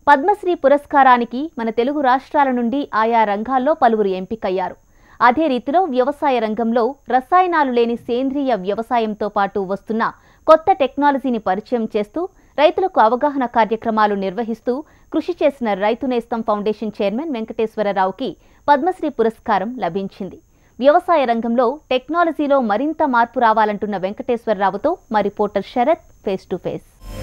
పద్మశ్రీ పురస్కారానికి మన తెలుగు రాష్ట్రాల నుండి ఆయా రంగాల్లో పలువురు ఎంపికయ్యారు అదే రీతిలో వ్యవసాయ రంగంలో రసాయనాలు లేని సేంద్రియ వ్యవసాయంతో పాటు వస్తున్న కొత్త టెక్నాలజీని పరిచయం చేస్తూ రైతులకు అవగాహన కార్యక్రమాలు నిర్వహిస్తూ కృషి చేసిన రైతు నేస్తం ఫౌండేషన్ చైర్మన్ వెంకటేశ్వరరావుకి పద్మశ్రీ పురస్కారం లభించింది వ్యవసాయ రంగంలో టెక్నాలజీలో మరింత మార్పు రావాలంటున్న వెంకటేశ్వరరావుతో మా reporter Sharath face to face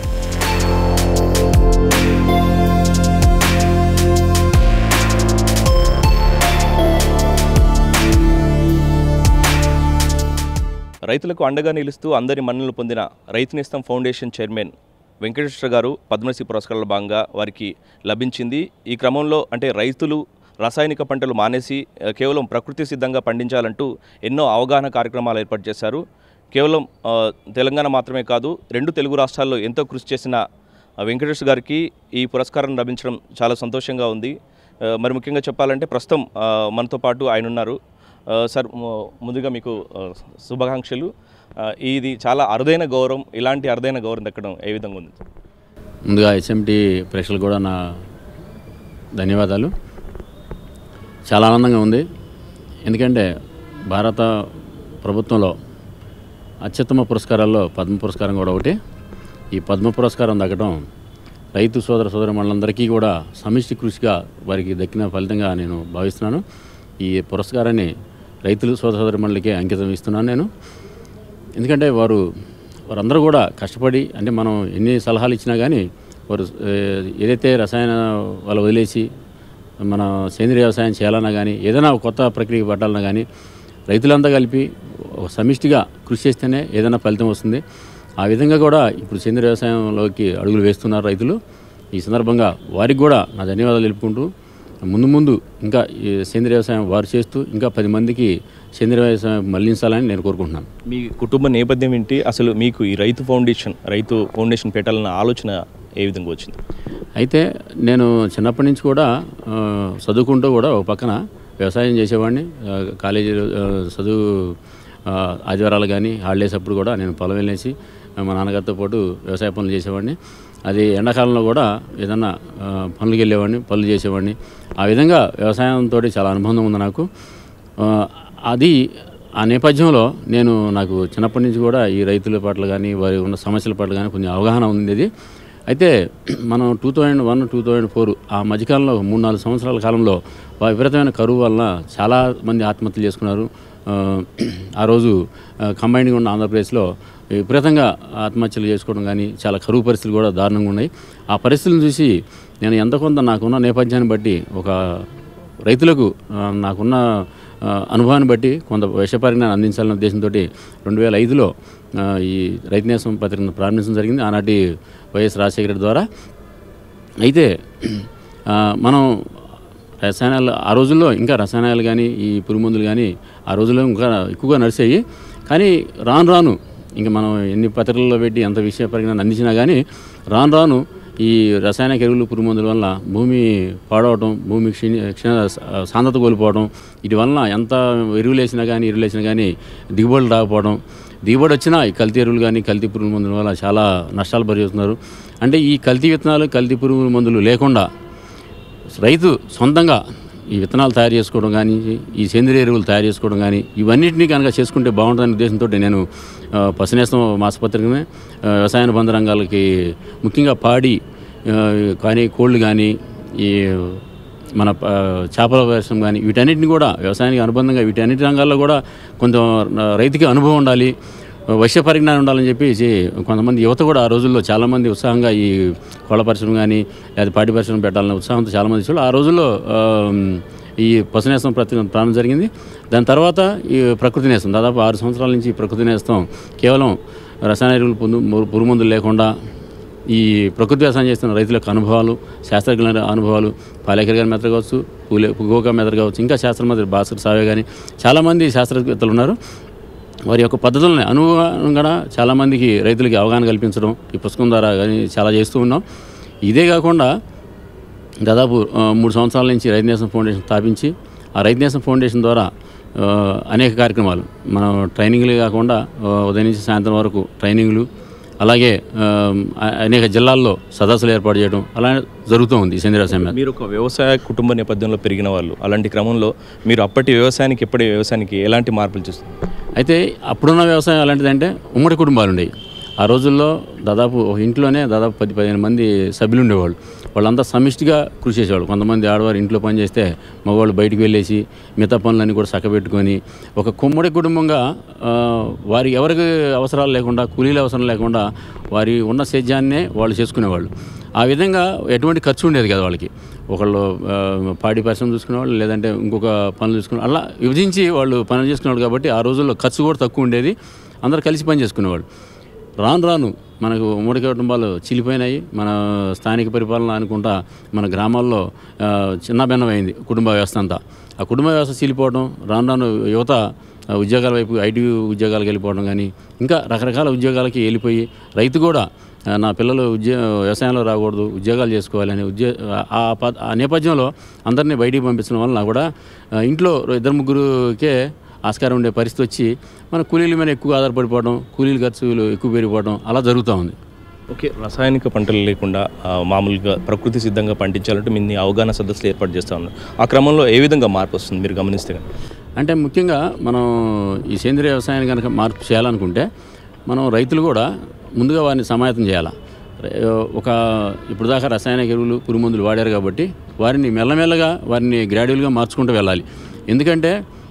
రైతులకు అండగా నిలుస్తూ అందరి మన్ననలు పొందిన రైతు నేస్తం ఫౌండేషన్ చైర్మన్ వెంకటేశ్వర గారు పద్మశ్రీ పురస్కారాల భాగంగా వారికి లభించింది ఈ క్రమంలో అంటే రైతులు రసాయనిక పంటలు మానేసి ఆ, కేవలం ప్రకృతి సిద్ధంగా పండించాలంటూ ఎన్నో అవగాహన కార్యక్రమాలు ఏర్పాటు చేశారు కేవలం ఆ, తెలంగాణ మాత్రమే కాదు రెండు తెలుగు రాష్ట్రాల్లో ఎంతో కృషి చేసిన ఆ, వెంకటేశ్వర గారికి ఈ పురస్కారం లభించడం చాలా సంతోషంగా ఉంది ఆ, మరి ముఖ్యంగా చెప్పాలంటే ప్రస్తుతం ఆ, మనతో పాటు ఆయన ఉన్నారు ఆ, సార్ ము- ముందుగా మీకు ఆ, శుభాకాంక్షలు ఆ, ఇది చాలా అరుదైన గౌరవం ఇలాంటి అరుదైన గౌరవం దక్కడం ఏ విధంగా ఉంది ముందుగా హెచ్ఎంటి ప్రేక్షకులు కూడా నా ధన్యవాదాలు చాలా ఆనందంగా ఉంది ఎందుకంటే భారత ప్రభుత్వంలో అత్యుత్తమ పురస్కారాల్లో పద్మ పురస్కారం కూడా ఒకటి ఈ పద్మ పురస్కారం దక్కడం రైతు సోదర సోదర మనందరికీ కూడా సమిష్టి కృషిగా వారికి దక్కిన ఫలితంగా నేను భావిస్తున్నాను ఈ పురస్కారాన్ని రైతులు సోదర సోదరి మండలికే అంకితం ఇస్తున్నాను నేను ఎందుకంటే వారు వారందరూ కూడా కష్టపడి అంటే మనం ఎన్ని సలహాలు ఇచ్చినా కానీ వారు ఏ, ఏదైతే రసాయన వాళ్ళు వదిలేసి మన సేంద్రియ వ్యవసాయం చేయాలన్నా కానీ ఏదైనా ఒక కొత్త ప్రక్రియ పట్టాలన్నా కానీ రైతులంతా కలిపి ఒక సమిష్టిగా కృషి చేస్తేనే ఏదైనా ఫలితం వస్తుంది ఆ విధంగా కూడా ఇప్పుడు సేంద్రియ వ్యవసాయంలోకి అడుగులు వేస్తున్నారు రైతులు ఈ సందర్భంగా వారికి కూడా నా ధన్యవాదాలు తెలుపుకుంటూ ముందు ముందు ఇంకా ఈ సేంద్రియ వ్యవసాయం వారు చేస్తూ ఇంకా పది మందికి సేంద్రియ వ్యవసాయం మళ్లించాలని నేను కోరుకుంటున్నాను మీ కుటుంబ నేపథ్యం ఏంటి అసలు మీకు ఈ రైతు ఫౌండేషన్ రైతు ఫౌండేషన్ పెట్టాలన్న ఆలోచన ఏ విధంగా వచ్చింది అయితే నేను చిన్నప్పటి నుంచి కూడా ఆ, చదువుకుంటూ కూడా ఒక పక్కన వ్యవసాయం చేసేవాడిని ఆ, కాలేజీలో ఆ, చదువు ఆ, ఆదివారాలు కానీ హాలిడేస్ అప్పుడు కూడా నేను పొలం వెళ్ళేసి ఆ, మా నాన్నగారితో పాటు వ్యవసాయ పనులు చేసేవాడిని అది ఎండాకాలంలో కూడా ఏదన్నా ఆ, పనులకు వెళ్ళేవాడిని పనులు చేసేవాడిని ఆ విధంగా వ్యవసాయంతో చాలా అనుబంధం ఉంది నాకు ఆ, అది ఆ నేపథ్యంలో నేను నాకు చిన్నప్పటి నుంచి కూడా ఈ రైతుల పట్ల కానీ వారి ఉన్న సమస్యల పట్ల కానీ కొంచెం అవగాహన ఉంది అయితే మనం two thousand one two thousand four ఆ మధ్యకాలంలో మూడు నాలుగు సంవత్సరాల కాలంలో వా- విపరీతమైన కరువు వలన చాలా మంది ఆత్మహత్యలు చేసుకున్నారు ఆ, ఆ రోజు కంబైన్గా ఉన్న ఆంధ్రప్రదేశ్లో విపరీతంగా ఆత్మహత్యలు చేసుకోవడం కానీ చాలా కరువు పరిస్థితులు కూడా దారుణంగా ఉన్నాయి ఆ పరిస్థితులను చూసి నేను ఎంత కొంత నాకున్న నేపథ్యాన్ని బట్టి ఒక రైతులకు ఆ, నాకున్న ఆ, అనుభవాన్ని బట్టి కొంత విష పరిజ్ఞానం అందించాలనే ఉద్దేశంతో రెండు వేల ఐదులో ఆ, ఈ రైతు నేసం పత్రికను ప్రారంభించడం జరిగింది ఆనాటి వైఎస్ రాజశేఖర రెడ్డి ద్వారా అయితే ఆ, మనం రసాయనాలు ఆ రోజుల్లో ఇంకా రసాయనాలు కానీ ఈ పురుగుమందులు కానీ ఆ రోజుల్లో ఇంకా ఎక్కువగా నడిచాయి కానీ రాను రాను ఇంకా మనం ఎన్ని పత్రికల్లో పెట్టి ఎంత విషయ పరిజ్ఞానం అందించినా కానీ రాను రాను ఈ రసాయనిక ఎరువులు పురుగుమందుల వల్ల భూమి పాడవటం భూమి క్షీణ క్షీణ సాంద్రత కోల్పోవడం వీటి వలన ఎంత ఎరువులు వేసినా కానీ ఎరువులు వేసినా కానీ దిగుబడులు రాకపోవడం దిగుబడి వచ్చినా ఈ కల్తీ ఎరువులు కానీ కల్తీ పురుగు మందుల వల్ల చాలా నష్టాలు భరిస్తున్నారు అంటే ఈ కల్తీ విత్తనాలు కల్తీ పురుగు మందులు లేకుండా రైతు సొంతంగా ఈ విత్తనాలు తయారు చేసుకోవడం కానీ ఈ సేంద్రియ ఎరువులు తయారు చేసుకోవడం కానీ ఇవన్నిటినీ కనుక చేసుకుంటే బాగుంటుందనే ఉద్దేశంతో నేను ఆ, పశునేస్తం మాసపత్రికనే ఆ, వ్యవసాయ అనుబంధ రంగాలకి ముఖ్యంగా పాడి ఆ, కానీ కోళ్ళు కానీ ఈ మన ప- చేపల వ్యవసాయం కానీ వీటన్నిటిని కూడా వ్యవసాయానికి అనుబంధంగా వీటన్నిటి రంగాల్లో కూడా కొంచెం ఆ, రైతుకి అనుభవం ఉండాలి వైశ్య పరిజ్ఞానం ఉండాలని చెప్పి చే- కొంతమంది యువత కూడా ఆ రోజుల్లో చాలామంది ఉత్సాహంగా ఈ కోళ్ళ పరిశ్రమ కానీ లేదా పాడి పరిశ్రమ పెట్టాలనే ఉత్సాహంతో చాలామంది చూడాలి ఆ రోజుల్లో ఆ, ఈ పశునేస్తం ప్రతి ప్రారంభం జరిగింది దాని తర్వాత ఈ ప్రకృతి నేస్తం దాదాపు ఆరు సంవత్సరాల నుంచి ఈ ప్రకృతి నేస్తం కేవలం రసాయన ఎరువులు పొందు పురుగుమందులు లేకుండా ఈ ప్రకృతి వ్యవసాయం చేస్తున్న రైతుల యొక్క అనుభవాలు శాస్త్రజ్ఞుల అనుభవాలు పాలేకర్ గారి మెథడ్ కావచ్చు పూలే గోకా మెథడ్ కావచ్చు ఇంకా శాస్త్రమంత్రి భాస్కర్ సావే కానీ చాలామంది శాస్త్రవేత్తలు ఉన్నారు వారి యొక్క పద్ధతులని అనుగుణంగా చాలామందికి రైతులకి అవగాహన కల్పించడం ఈ పుస్తకం ద్వారా కానీ చాలా చేస్తూ ఉన్నాం ఇదే కాకుండా దాదాపు ఆ, మూడు సంవత్సరాల నుంచి రైతు నేసం ఫౌండేషన్ స్థాపించి ఆ రైతు నేసం ఫౌండేషన్ ద్వారా ఆ, అనేక కార్యక్రమాలు మనం ట్రైనింగ్లు కాకుండా ఆ, ఉదయం నుంచి సాయంత్రం వరకు ట్రైనింగ్లు అలాగే ఆ, అనేక జిల్లాల్లో సదస్సులు ఏర్పాటు చేయడం అలా జరుగుతూ ఉంది ఈ సేంద్రియ వ్యవసాయం మీద మీరు ఒక వ్యవసాయ కుటుంబ నేపథ్యంలో పెరిగిన వాళ్ళు అలాంటి క్రమంలో మీరు అప్పటి వ్యవసాయానికి ఇప్పటి వ్యవసాయానికి ఎలాంటి మార్పులు చూస్తారు అయితే అప్పుడున్న వ్యవసాయం ఎలాంటిదంటే ఉమ్మడి కుటుంబాలు ఉండేవి ఆ రోజుల్లో దాదాపు ఒక ఇంట్లోనే దాదాపు పది పదిహేను మంది సభ్యులు ఉండేవాళ్ళు వాళ్ళంతా సమిష్టిగా కృషి చేసేవాళ్ళు కొంతమంది ఆడవారు ఇంట్లో పని చేస్తే మగవాళ్ళు బయటికి వెళ్ళేసి మిగతా పనులన్నీ కూడా చక్కబెట్టుకొని ఒక కుమ్మడి కుటుంబంగా ఆ, వారి ఎవరికి అవసరాలు లేకుండా కూలీల అవసరం లేకుండా వారి ఉన్న సేద్యాన్నే వాళ్ళు చేసుకునేవాళ్ళు ఆ విధంగా ఎటువంటి ఖర్చు ఉండేది కదా వాళ్ళకి ఒకళ్ళు ఆ, పాడి పరిశ్రమ చూసుకునేవాళ్ళు లేదంటే ఇంకొక పనులు చూసుకునే అలా విభజించి వాళ్ళు పనులు చేసుకునేవాళ్ళు కాబట్టి ఆ రోజుల్లో ఖర్చు కూడా తక్కువ ఉండేది అందరు కలిసి పని చేసుకునేవాళ్ళు రాను రాను మనకు ఉమ్మడి కుటుంబాలు చిలిపోయినాయి మన స్థానిక పరిపాలన అనుకుంటా మన గ్రామాల్లో ఆ, చిన్న భిన్నమైంది కుటుంబ వ్యవస్థ అంతా ఆ కుటుంబ వ్యవస్థ చీలిపోవడం రాను రాను యువత ఆ, ఉద్యోగాల వైపు ఐటీ ఉద్యోగాలకు వెళ్ళిపోవడం కానీ ఇంకా రకరకాల ఉద్యోగాలకి వెళ్ళిపోయి రైతు కూడా ఆ, నా పిల్లలు ఉద్యో వ్యవసాయంలో రాకూడదు ఉద్యోగాలు చేసుకోవాలని ఉద్యో ఆ ప- ఆ నేపథ్యంలో అందరినీ బయటికి పంపించడం వలన కూడా ఆ, ఇంట్లో ఇద్దరు ముగ్గురుకే ఆస్కారం ఉండే పరిస్థితి వచ్చి మన కూలీల మీద ఎక్కువ ఆధారపడిపోవడం కూలీల ఖర్చులు ఎక్కువ పెరిగిపోవడం అలా జరుగుతూ ఉంది ఓకే రసాయనిక పంటలు లేకుండా ఆ, మామూలుగా ప్రకృతి సిద్ధంగా పండించాలంటే మీ అవగాహన సదస్సులు ఏర్పాటు చేస్తూ ఉన్నారు ఆ క్రమంలో ఏ విధంగా మార్పు వస్తుంది మీరు గమనిస్తే కనుక అంటే ముఖ్యంగా మనం ఈ సేంద్రియ వ్యవసాయాన్ని కనుక మార్పు చేయాలనుకుంటే మనం రైతులు కూడా ముందుగా వారిని సమాయత్తం చేయాలి ఒక ఇప్పుడు దాకా రసాయనిక ఎరువులు పురుమందులు వాడారు కాబట్టి వారిని మెల్లమెల్లగా వారిని గ్రాడ్యువల్గా మార్చుకుంటూ వెళ్ళాలి ఎందుకంటే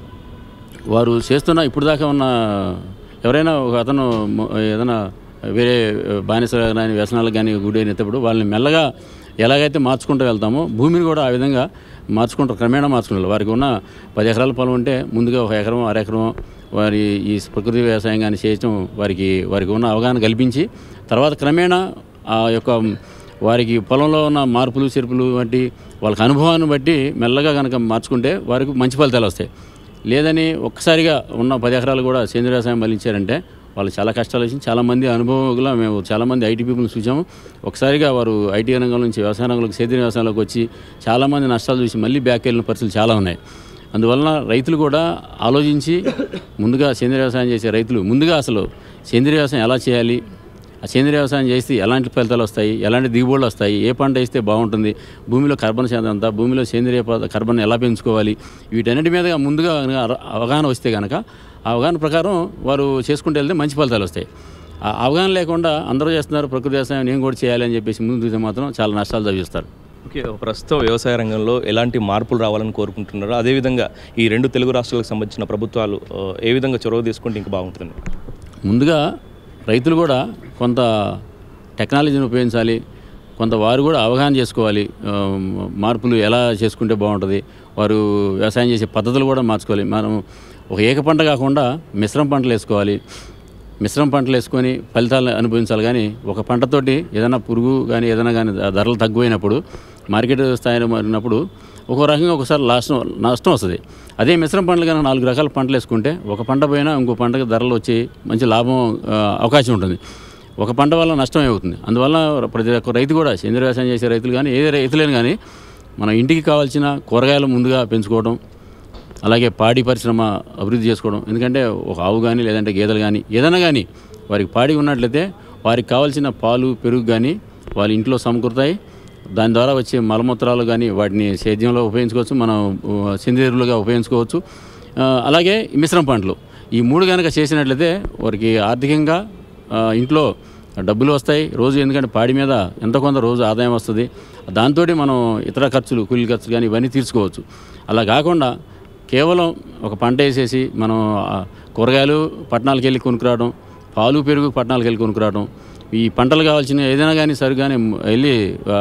వారు చేస్తున్న ఇప్పుడు దాకా ఉన్న ఎవరైనా ఒక అతను మొ- ఏదైనా వేరే బానిసలు కానీ వ్యసనాలకు కానీ గుడైనప్పుడు వాళ్ళని మెల్లగా ఎలాగైతే మార్చుకుంటూ వెళ్తామో భూమిని కూడా ఆ విధంగా మార్చుకుంటూ క్రమేణా మార్చుకుంటారు వారికి ఉన్న పది ఎకరాల పొలం ఉంటే ముందుగా ఒక ఎకరం అర ఎకరం వారి ఈ ప్రకృతి వ్యవసాయం కానీ చేయటం వారికి వారికి ఉన్న అవగాహన కల్పించి తర్వాత క్రమేణా ఆ యొక్క వారికి పొలంలో ఉన్న మార్పులు చెరుపులు వంటి వాళ్ళకి అనుభవాన్ని బట్టి మెల్లగా కనుక మార్చుకుంటే వారికి మంచి ఫలితాలు వస్తాయి లేదని ఒక్కసారిగా ఉన్న పది ఎకరాలు కూడా సేంద్రియ వ్యవసాయం మళ్ళించారంటే వాళ్ళు చాలా కష్టాలు వచ్చి చాలామంది అనుభవంగా మేము చాలామంది ఐటీ పీపుల్ని చూసాము ఒకసారిగా వారు ఐటీ రంగం నుంచి వ్యవసాయ రంగంలోకి సేంద్రియ వ్యవసాయంలోకి వచ్చి చాలామంది నష్టాలు చూసి మళ్ళీ బ్యాక్ వెళ్ళిన పరిస్థితులు చాలా ఉన్నాయి అందువలన రైతులు కూడా ఆలోచించి ముందుగా సేంద్రియ వ్యవసాయం చేసే రైతులు ముందుగా అసలు సేంద్రియ వ్యవసాయం ఎలా చేయాలి ఆ సేంద్రియ వ్యవసాయం చేస్తే ఎలాంటి ఫలితాలు వస్తాయి ఎలాంటి దిగుబడులు వస్తాయి ఏ పంట వేస్తే బాగుంటుంది భూమిలో కార్బన్ శాతం ఎంత భూమిలో సేంద్రియ పద- కార్బన్ ఎలా పెంచుకోవాలి వీటన్నిటి మీద ముందుగా గనుక అర- అవగాహన వస్తే కనుక ఆ అవగాహన ప్రకారం వారు చేసుకుంటూ వెళ్తే మంచి ఫలితాలు వస్తాయి ఆ అవగాహన లేకుండా అందరూ చేస్తున్నారు ప్రకృతి వ్యవసాయం నేను కూడా చేయాలి అని చెప్పేసి ముందు చూస్తే మాత్రం చాలా నష్టాలు తగ్గిస్తారు ఓకే ప్రస్తుతం వ్యవసాయ రంగంలో ఎలాంటి మార్పులు రావాలని కోరుకుంటున్నారో అదేవిధంగా ఈ రెండు తెలుగు రాష్ట్రాలకు సంబంధించిన ప్రభుత్వాలు ఆ, ఏ విధంగా చొరవ తీసుకుంటే ఇంకా బాగుంటుంది ముందుగా రైతులు కూడా కొంత టెక్నాలజీని ఉపయోగించాలి కొంత వారు కూడా అవగాహన చేసుకోవాలి ఆ, మార్పులు ఎలా చేసుకుంటే బాగుంటుంది వారు వ్యవసాయం చేసే పద్ధతులు కూడా మార్చుకోవాలి మనం ఒక ఏక పంట కాకుండా మిశ్రమ పంటలు వేసుకోవాలి మిశ్రమ పంటలు వేసుకొని ఫలితాలు అనుభవించాలి కానీ ఒక పంటతోటి ఏదైనా పురుగు కానీ ఏదైనా కానీ ధరలు తగ్గిపోయినప్పుడు మార్కెట్ స్థాయిలో మారినప్పుడు ఒక రకంగా ఒకసారి నష్టం నష్టం వస్తుంది అదే మిశ్రమ పంటలు కనుక నాలుగు రకాల పంటలు వేసుకుంటే ఒక పంట పోయినా ఇంకో పంటకి ధరలు వచ్చి మంచి లాభం ఆ, అవకాశం ఉంటుంది ఒక పంట వల్ల నష్టం అవుతుంది అందువల్ల ప్రతి ఒక్క రైతు కూడా సేంద్రియ వ్యవసాయం చేసే రైతులు కానీ ఏ రైతులేని కానీ మన ఇంటికి కావాల్సిన కూరగాయలు ముందుగా పెంచుకోవడం అలాగే పాడి పరిశ్రమ అభివృద్ధి చేసుకోవడం ఎందుకంటే ఒక ఆవు కానీ లేదంటే గేదెలు కానీ ఏదైనా కానీ వారికి పాడి ఉన్నట్లయితే వారికి కావాల్సిన పాలు పెరుగు కానీ వాళ్ళ ఇంట్లో సమకూరుతాయి దాని ద్వారా వచ్చే మలమూత్రాలు కానీ వాటిని సేద్యంలో ఉపయోగించుకోవచ్చు మనం ఆ, సేంద్రియ ఎరువులుగా ఉపయోగించుకోవచ్చు ఆ, అలాగే ఈ మిశ్రమ పంటలు ఈ మూడు కనుక చేసినట్లయితే వారికి ఆర్థికంగా ఆ, ఇంట్లో డబ్బులు వస్తాయి రోజు ఎందుకంటే పాడి మీద ఎంత కొంత రోజు ఆదాయం వస్తుంది దాంతో మనం ఇతర ఖర్చులు కూలీ ఖర్చులు కానీ ఇవన్నీ తీర్చుకోవచ్చు అలా కాకుండా కేవలం ఒక పంట వేసేసి మనం ఆ, కూరగాయలు పట్టణాలకు వెళ్ళి కొనుక్కురావడం పాలు పెరుగు పట్టణాలకు వెళ్ళి కొనుక్కురావడం ఈ పంటలు కావాల్సిన ఏదైనా కానీ సరిగానే వెళ్ళి ఆ,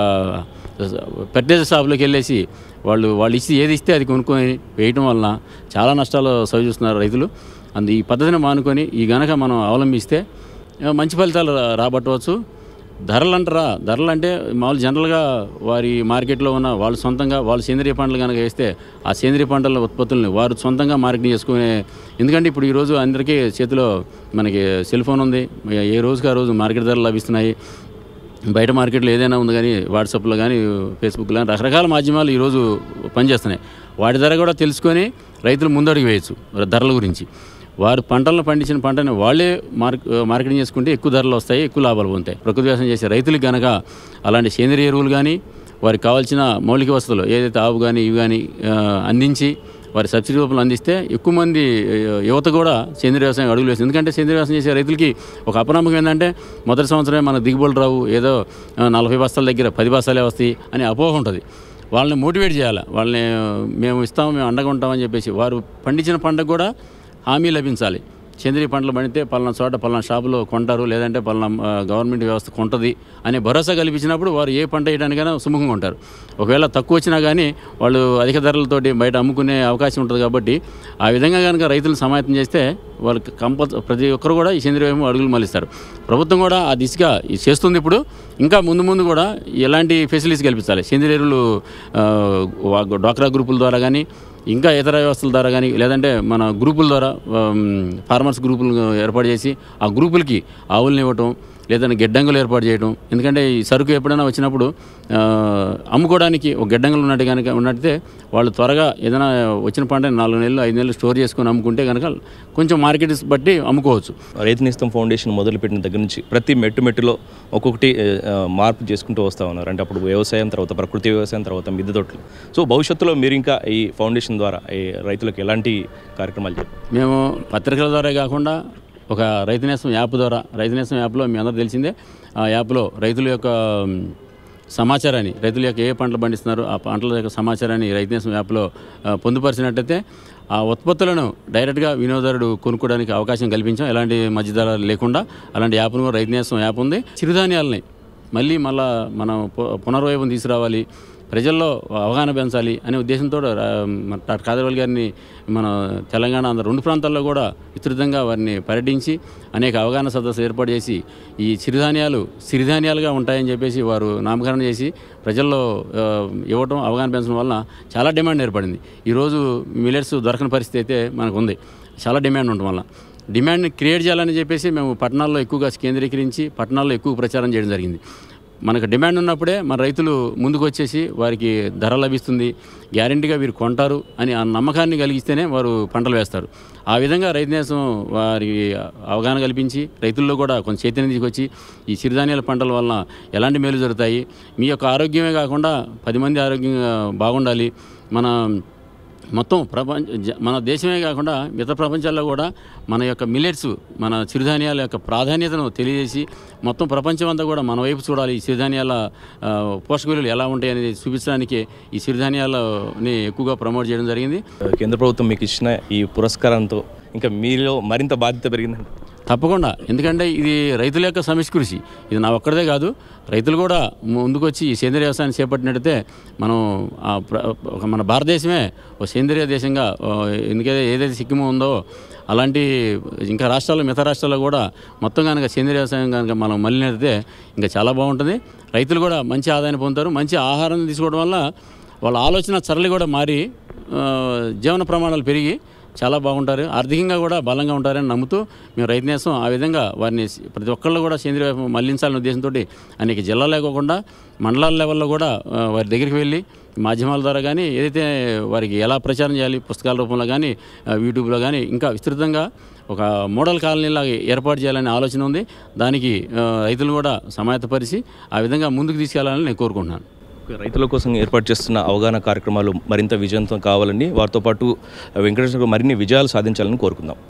పెట్టే షాపులోకి వెళ్ళేసి వాళ్ళు వాళ్ళు ఇచ్చి ఏది ఇస్తే అది కొనుక్కొని వేయటం వలన చాలా నష్టాలు సవి చూస్తున్నారు రైతులు అందు ఈ పద్ధతిని మానుకొని ఈ గనక మనం అవలంబిస్తే ఆ, మంచి ఫలితాలు రా- రాబట్టవచ్చు ధరలు అంటారా ధరలు అంటే మామూలు జనరల్గా వారి మార్కెట్లో ఉన్న వాళ్ళు సొంతంగా వాళ్ళు సేంద్రియ పంటలు కనుక వేస్తే ఆ సేంద్రియ పంటల ఉత్పత్తుల్ని వారు సొంతంగా మార్కెటింగ్ చేసుకునే ఎందుకంటే ఇప్పుడు ఈరోజు అందరికీ చేతిలో మనకి సెల్ ఫోన్ ఉంది ఏ రోజుకి ఆ రోజు మార్కెట్ ధరలు లభిస్తున్నాయి బయట మార్కెట్లో ఏదైనా ఉంది కానీ వాట్సాప్లో కానీ ఫేస్బుక్లో కానీ రకరకాల మాధ్యమాలు ఈరోజు పనిచేస్తున్నాయి వాటి ధర కూడా తెలుసుకొని రైతులు ముందడుగు వేయచ్చు ధరల గురించి వారు పంటలను పండించిన పంటని వాళ్ళే మార్క్ మార్కెటింగ్ చేసుకుంటే ఎక్కువ ధరలు వస్తాయి ఎక్కువ లాభాలు పొందుతాయి ప్రకృతి వ్యవసాయం చేసే రైతులకు గనక అలాంటి సేంద్రియ ఎరువులు కానీ వారికి కావాల్సిన మౌలిక వసతులు ఏదైతే ఆవు కానీ ఇవి కానీ ఆ, అందించి వారి సబ్సిడీ రూపంలో అందిస్తే ఎక్కువ మంది ఆ, యువత కూడా సేంద్రియ వ్యవసాయం అడుగులు వేస్తుంది ఎందుకంటే సేంద్రియ వ్యవసాయం చేసే రైతులకి ఒక అపనమ్మకం ఏంటంటే మొదటి సంవత్సరమే మన దిగుబడులు రావు ఏదో ఆ, నలభై బస్తాల దగ్గర పది బస్తాలే వస్తాయి అని అపోహ ఉంటుంది వాళ్ళని మోటివేట్ చేయాలి వాళ్ళని ఆ, మేము ఇస్తాము మేము అండగా ఉంటామని చెప్పేసి వారు పండించిన పంటకు కూడా హామీ లభించాలి సేంద్రియ పంటలు పండితే పలానా చోట పలానా షాపులో కొంటారు లేదంటే పలానా ఆ, గవర్నమెంట్ వ్యవస్థ కొంటది అనే భరోసా కల్పించినప్పుడు వారు ఏ పంట వేయడానికైనా సుముఖంగా ఉంటారు ఒకవేళ తక్కువ వచ్చినా కానీ వాళ్ళు అధిక ధరలతోటి బయట అమ్ముకునే అవకాశం ఉంటుంది కాబట్టి ఆ విధంగా కనుక రైతులను సమాయత్తం చేస్తే వాళ్ళకి కంపల్ ప్రతి ఒక్కరు కూడా ఈ సేంద్రియ వ్యవసాయం అడుగులు మళ్ళిస్తారు ప్రభుత్వం కూడా ఆ దిశగా ఇది చేస్తుంది ఇప్పుడు ఇంకా ముందు ముందు కూడా ఎలాంటి ఫెసిలిటీస్ కల్పించాలి సేంద్రియ ఎరువులు ఆ, వా- డ్వాక్రా గ్రూపుల ద్వారా కానీ ఇంకా ఇతర వ్యవస్థల ద్వారా కానీ లేదంటే మన గ్రూపుల ద్వారా ఆమ్, ఫార్మర్స్ గ్రూపులు ఏర్పాటు చేసి ఆ గ్రూపులకి ఆవుల్ని ఇవ్వటం లేదంటే గిడ్డంగులు ఏర్పాటు చేయడం ఎందుకంటే ఈ సరుకు ఎప్పుడైనా వచ్చినప్పుడు ఆ, అమ్ముకోవడానికి ఒక గిడ్డంగులు ఉన్నట్టు కనుక ఉన్నట్టయితే వాళ్ళు త్వరగా ఏదైనా వచ్చిన పంట నాలుగు నెలలు ఐదు నెలలు స్టోర్ చేసుకొని అమ్ముకుంటే కనుక కొంచెం మార్కెట్ బట్టి అమ్ముకోవచ్చు రైతు నేస్తం ఫౌండేషన్ మొదలుపెట్టిన దగ్గర నుంచి ప్రతి మెట్టు మెట్టులో ఒక్కొక్కటి ఆ, మార్పు చేసుకుంటూ వస్తూ ఉన్నారు అంటే అప్పుడు వ్యవసాయం తర్వాత ప్రకృతి వ్యవసాయం తర్వాత మిద్దె తోటలు సో భవిష్యత్తులో మీరు ఇంకా ఈ ఫౌండేషన్ ద్వారా ఈ రైతులకు ఎలాంటి కార్యక్రమాలు చేస్తారు మేము పత్రికల ద్వారా కాకుండా ఒక రైతు నేస్తం యాప్ ద్వారా రైతు నేస్తం యాప్లో మీ అందరూ తెలిసిందే ఆ యాప్లో రైతుల యొక్క మ్, సమాచారాన్ని రైతుల యొక్క ఏ పంటలు పండిస్తున్నారు ఆ పంటల యొక్క సమాచారాన్ని రైతు నేస్తం యాప్లో ఆ, పొందుపరిచినట్టయితే ఆ ఉత్పత్తులను డైరెక్ట్గా వినియోగదారుడు కొనుక్కోవడానికి అవకాశం కల్పించాం ఎలాంటి మధ్యధర లేకుండా అలాంటి యాప్ను కూడా రైతు నేస్తం యాప్ ఉంది చిరుధాన్యాలని మళ్ళీ మళ్ళా మనం పు- పునర్వైభవం తీసుకురావాలి ప్రజల్లో అవగాహన పెంచాలి అనే ఉద్దేశంతో రా- మన డాక్టర్ కాదరవల్లి గారిని మన తెలంగాణ ఆంధ్ర రెండు ప్రాంతాల్లో కూడా విస్తృతంగా వారిని పర్యటించి అనేక అవగాహన సదస్సులు ఏర్పాటు చేసి ఈ చిరుధాన్యాలు సిరిధాన్యాలుగా ఉంటాయని చెప్పేసి వారు నామకరణం చేసి ప్రజల్లో ఆ, ఇవ్వటం అవగాహన పెంచడం వల్ల చాలా డిమాండ్ ఏర్పడింది ఈరోజు మిలెట్స్ దొరకని పరిస్థితి అయితే మనకు ఉంది చాలా డిమాండ్ ఉండటం వల్ల డిమాండ్ని క్రియేట్ చేయాలని చెప్పేసి మేము పట్టణాల్లో ఎక్కువగా కేంద్రీకరించి పట్టణాల్లో ఎక్కువ ప్రచారం చేయడం జరిగింది మనకు డిమాండ్ ఉన్నప్పుడే మన రైతులు ముందుకు వచ్చేసి వారికి ధర లభిస్తుంది గ్యారంటీగా వీరు కొంటారు అని ఆ నమ్మకాన్ని కలిగిస్తేనే వారు పంటలు వేస్తారు ఆ విధంగా రైతు దేశం వారి అవగాహన కల్పించి రైతుల్లో కూడా కొంచెం చైతన్యం తీసుకొచ్చి ఈ సిరిధాన్యాల పంటల వలన ఎలాంటి మేలు జరుగుతాయి మీ యొక్క ఆరోగ్యమే కాకుండా పది మంది ఆరోగ్యంగా బాగుండాలి మన మొత్తం ప్రపంచ జ- మన దేశమే కాకుండా మిగతా ప్రపంచాల్లో కూడా మన యొక్క మిల్లెట్స్ మన చిరుధాన్యాల యొక్క ప్రాధాన్యతను తెలియజేసి మొత్తం ప్రపంచం అంతా కూడా మన వైపు చూడాలి ఈ సిరిధాన్యాల ఆ, పోషక విలువలు ఎలా ఉంటాయి అనేది చూపించడానికి ఈ సిరిధాన్యాలని ఎక్కువగా ప్రమోట్ చేయడం జరిగింది కేంద్ర ప్రభుత్వం మీకు ఇచ్చిన ఈ పురస్కారంతో ఇంకా మీలో మరింత బాధ్యత పెరిగిందండి తప్పకుండా ఎందుకంటే ఇది రైతుల యొక్క సమిష్టి కృషి ఇది నా ఒక్కడిదే కాదు రైతులు కూడా ముందుకు వచ్చి ఈ సేంద్రియ వ్యవసాయాన్ని చేపట్టినట్టయితే మనం ఆ ప్ర- ఒక మన భారతదేశమే ఒక సేంద్రియ దేశంగా ఆ, ఎందుకైతే ఏదైతే సిక్కిం ఉందో అలాంటి ఇంకా రాష్ట్రాల్లో మిగతా రాష్ట్రాల్లో కూడా మొత్తం కనుక సేంద్రియ వ్యవసాయం కనుక మనం మళ్ళినట్టయితే ఇంకా చాలా బాగుంటుంది రైతులు కూడా మంచి ఆదాయాన్ని పొందుతారు మంచి ఆహారం తీసుకోవడం వల్ల వాళ్ళ ఆలోచన సరళి కూడా మారి ఆ, జీవన ప్రమాణాలు పెరిగి చాలా బాగుంటారు ఆర్థికంగా కూడా బలంగా ఉంటారని నమ్ముతూ మేము రైతు నేసం ఆ విధంగా వారిని సి- ప్రతి ఒక్కళ్ళు కూడా సేంద్రియ వ్యవసాయం మళ్లించాలనే ఉద్దేశంతో అనేక జిల్లాలే కాకుండా మండలాల లెవెల్లో కూడా ఆ, వారి దగ్గరికి వెళ్ళి మాధ్యమాల ద్వారా కానీ ఏదైతే వారికి ఎలా ప్రచారం చేయాలి పుస్తకాల రూపంలో కానీ ఆ, యూట్యూబ్లో కానీ ఇంకా విస్తృతంగా ఒక మోడల్ కాలనీలాగా ఏర్పాటు చేయాలనే ఆలోచన ఉంది దానికి ఆ, రైతులు కూడా సమాయత్తపరిచి ఆ విధంగా ముందుకు తీసుకెళ్లాలని నేను కోరుకుంటున్నాను రైతుల కోసం ఏర్పాటు చేస్తున్న అవగాహన కార్యక్రమాలు మరింత విజయవంతం కావాలని వారితో పాటు వెంకటేశ్వర గారు మరిన్ని విజయాలు సాధించాలని కోరుకుందాం